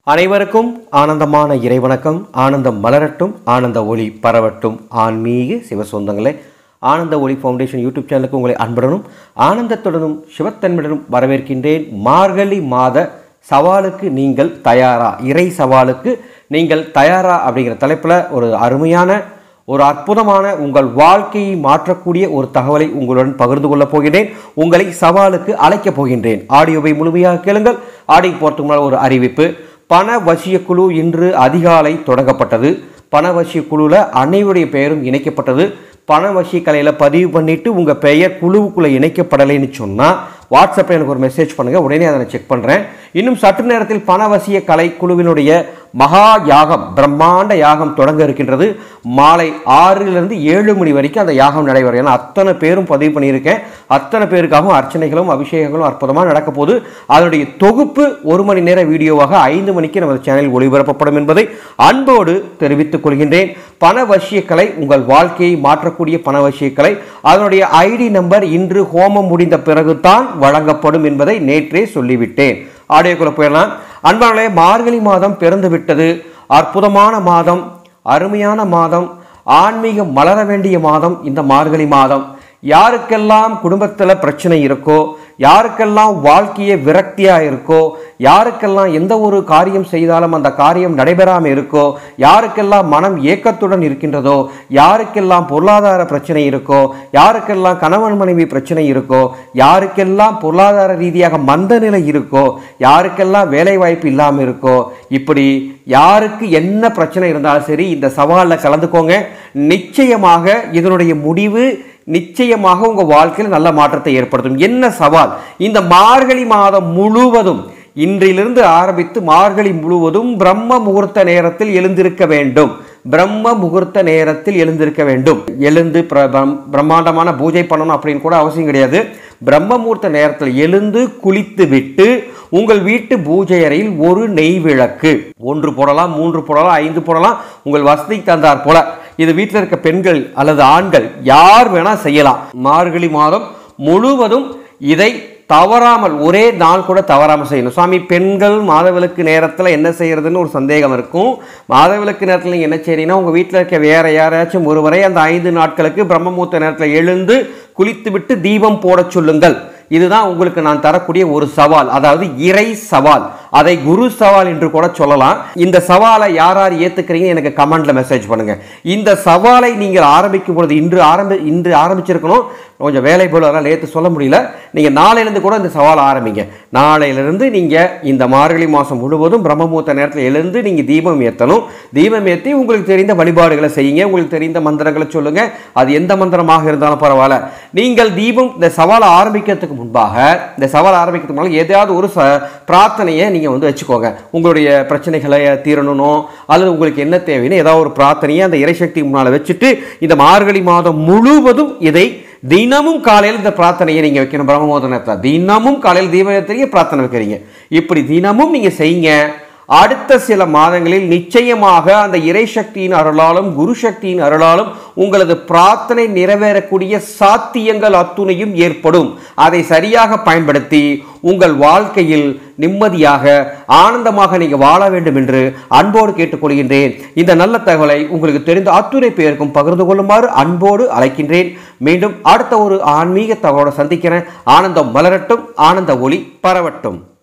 அனைவருக்கும் ஆனந்தமான இறைவணக்கம் ஆனந்தம் மலரட்டும் ஆனந்த ஒளி பரவட்டும் ஆன்மீக சிவசொந்தங்களே ஆனந்த ஒளி ஃபவுண்டேஷன் யூடியூப் சேனலுக்கு உங்களை அன்புடனும் ஆனந்தத்துடனும் சிவத்தன்மையுடனும் வரவேற்கின்றேன் மார்கழி மாத சவாலுக்கு நீங்கள் தயாரா இறை சவாலுக்கு நீங்கள் தயாரா அப்படிங்கிற தலைப்பில் ஒரு அருமையான ஒரு அற்புதமான உங்கள் வாழ்க்கையை மாற்றக்கூடிய ஒரு தகவலை உங்களுடன் பகிர்ந்து கொள்ளப் போகின்றேன் உங்களை சவாலுக்கு அழைக்கப் போகின்றேன் ஆடியோவை முழுமையாக கேளுங்கள் ஆடி போகிறதுக்கு முன்னால் ஒரு அறிவிப்பு பண வசிய குழு இன்று அதிகாலை தொடங்கப்பட்டது பண வசிய குழுவில் அனைவருடைய பெயரும் இணைக்கப்பட்டது பண வசிய கலையில் பதிவு பண்ணிட்டு உங்கள் பெயர் குழுவுக்குள்ளே இணைக்கப்படலைன்னு சொன்னால் வாட்ஸ்அப்பில் எனக்கு ஒரு மெசேஜ் பண்ணுங்கள் உடனே அதை நான் செக் பண்ணுறேன் இன்னும் சற்று நேரத்தில் பணவசிய கலை குழுவினுடைய மகா யாகம் பிரம்மாண்ட யாகம் தொடங்க இருக்கின்றது மாலை ஆறிலிருந்து ஏழு மணி வரைக்கும் அந்த யாகம் நடைபெறும் ஏன்னா அத்தனை பேரும் பதிவு பண்ணியிருக்கேன் அத்தனை பேருக்காகவும் அர்ச்சனைகளும் அபிஷேகங்களும் அற்புதமாக நடக்க போது அதனுடைய தொகுப்பு ஒரு மணி நேர வீடியோவாக ஐந்து மணிக்கு நமது சேனலில் ஒளிபரப்பப்படும் என்பதை அன்போடு தெரிவித்துக் கொள்கின்றேன் பணவசிய கலை உங்கள் வாழ்க்கையை மாற்றக்கூடிய பணவசிய கலை அதனுடைய ஐடி நம்பர் இன்று ஹோமம் முடிந்த பிறகுதான் வழங்கப்படும் என்பதை நேற்றே சொல்லிவிட்டேன் ஆடியோக்குள்ள போயிடலாம் அன்பானே மார்கழி மாதம் பிறந்து விட்டது அற்புதமான மாதம் அருமையான மாதம் ஆன்மீகம் மலர வேண்டிய மாதம் இந்த மார்கழி மாதம் யாருக்கெல்லாம் குடும்பத்தில் பிரச்சனை இருக்கோ யாருக்கெல்லாம் வாழ்க்கையே விரக்தியாக இருக்கோ யாருக்கெல்லாம் எந்த ஒரு காரியம் செய்தாலும் அந்த காரியம் நடைபெறாமல் இருக்கோ யாருக்கெல்லாம் மனம் ஏக்கத்துடன் இருக்கின்றதோ யாருக்கெல்லாம் பொருளாதார பிரச்சனை இருக்கோ யாருக்கெல்லாம் கணவன் மனைவி பிரச்சனை இருக்கோ யாருக்கெல்லாம் பொருளாதார ரீதியாக மந்த நிலை இருக்கோ யாருக்கெல்லாம் வேலை வாய்ப்பு இல்லாமல் இருக்கோ இப்படி யாருக்கு என்ன பிரச்சனை இருந்தாலும் சரி இந்த சவாலில் கலந்துக்கோங்க நிச்சயமாக இதனுடைய முடிவு நிச்சயமாக உங்க வாழ்க்கையில் நல்ல மாற்றத்தை ஏற்படுத்தும் என்ன சவால் இந்த மார்கழி மாதம் முழுவதும் இன்றிலிருந்து ஆரம்பித்து மார்கழி முழுவதும் பிரம்ம முகூர்த்த நேரத்தில் எழுந்திருக்க வேண்டும் பிரம்ம முகூர்த்த நேரத்தில் எழுந்திருக்க வேண்டும் எழுந்து பிர- பிரம்- பிரம்மாண்டமான பூஜை பண்ணணும் அப்படின்னு கூட அவசியம் கிடையாது பிரம்ம முகூர்த்த நேரத்தில் எழுந்து குளித்து விட்டு உங்கள் வீட்டு பூஜை அறையில் ஒரு நெய் விளக்கு ஒன்று போடலாம் மூன்று போடலாம் ஐந்து போடலாம் உங்கள் வசதிக்கு தந்தார் போல இது வீட்டில் இருக்க பெண்கள் அல்லது ஆண்கள் யார் வேணா செய்யலாம் மார்கழி மாதம் முழுவதும் இதை தவறாமல் ஒரே நாள் கூட தவறாமல் செய்யணும் சுவாமி பெண்கள் மாதவிலக்கு நேரத்தில் என்ன செய்யறதுன்னு ஒரு சந்தேகம் இருக்கும் மாதவிலக்கு நேரத்தில் நீங்கள் என்ன செய்றீங்கன்னா உங்கள் வீட்டில் இருக்க வேற யாராச்சும் ஒருவரை அந்த ஐந்து நாட்களுக்கு பிரம்மமூர்த்த நேரத்தில் எழுந்து குளித்துவிட்டு தீபம் போடச் சொல்லுங்கள் இதுதான் உங்களுக்கு நான் தரக்கூடிய ஒரு சவால் அதாவது இறை சவால் அதை குரு சவால் என்று கூட சொல்லலாம் இந்த சவாலை யார் யார் ஏத்துக்கிறீங்க எனக்கு கமெண்ட்ல மெசேஜ் பண்ணுங்க இந்த சவாலை நீங்கள் ஆரம்பிக்கும் பொழுது இன்று ஆரம்பி இன்று ஆரம்பிச்சிருக்கணும் கொஞ்சம் வேலை போல அதெல்லாம் நேற்று சொல்ல முடியல நீங்க நாளையிலிருந்து கூட இந்த சவால் ஆரம்பிங்க நாளையிலிருந்து நீங்க இந்த மார்கழி மாசம் முழுவதும் பிரம்மமூர்த்த நேரத்தில் எழுந்து நீங்க தீபம் ஏற்றணும் தீபம் ஏற்றி உங்களுக்கு தெரிந்த வழிபாடுகளை செய்யுங்க உங்களுக்கு தெரிந்த மந்திரங்களை சொல்லுங்க அது எந்த மந்திரமாக இருந்தாலும் பரவாயில்ல நீங்கள் தீபம் இந்த சவாலை ஆரம்பிக்கிறதுக்கு முன்பாக இந்த சவால் ஆரம்பிக்கிறதுக்கு முன்னால் ஏதாவது ஒரு ச பிரார்த்தனையை நீங்கள் வந்து வச்சுக்கோங்க உங்களுடைய பிரச்சனைகளை தீரணும் அல்லது உங்களுக்கு என்ன தேவைன்னு ஏதாவது ஒரு பிரார்த்தனையை அந்த இறைசக்தி முன்னால் வச்சுட்டு இந்த மார்கழி மாதம் முழுவதும் இதை தினமும் காலையில் இந்த பிரார்த்தனையை நீங்கள் வைக்கணும் பிரம்மமோத நேரத்தில் தினமும் காலையில் தீபத்திலேயே பிரார்த்தனை வைக்கிறீங்க இப்படி தினமும் நீங்கள் செய்யுங்க அடுத்த சில மாதங்களில் நிச்சயமாக அந்த இறை சக்தியின் அருளாலும் குரு சக்தியின் அருளாலும் உங்களது பிரார்த்தனை நிறைவேறக்கூடிய சாத்தியங்கள் அத்துணையும் ஏற்படும் அதை சரியாக பயன்படுத்தி உங்கள் வாழ்க்கையில் நிம்மதியாக ஆனந்தமாக நீங்கள் வாழ வேண்டும் என்று அன்போடு கேட்டுக்கொள்கின்றேன் இந்த நல்ல தகவலை உங்களுக்கு தெரிந்த அத்துணை பேருக்கும் பகிர்ந்து கொள்ளுமாறு அன்போடு அழைக்கின்றேன் மீண்டும் அடுத்த ஒரு ஆன்மீக தகவலோடு சந்திக்கிறேன் ஆனந்தம் மலரட்டும் ஆனந்த ஒளி பரவட்டும்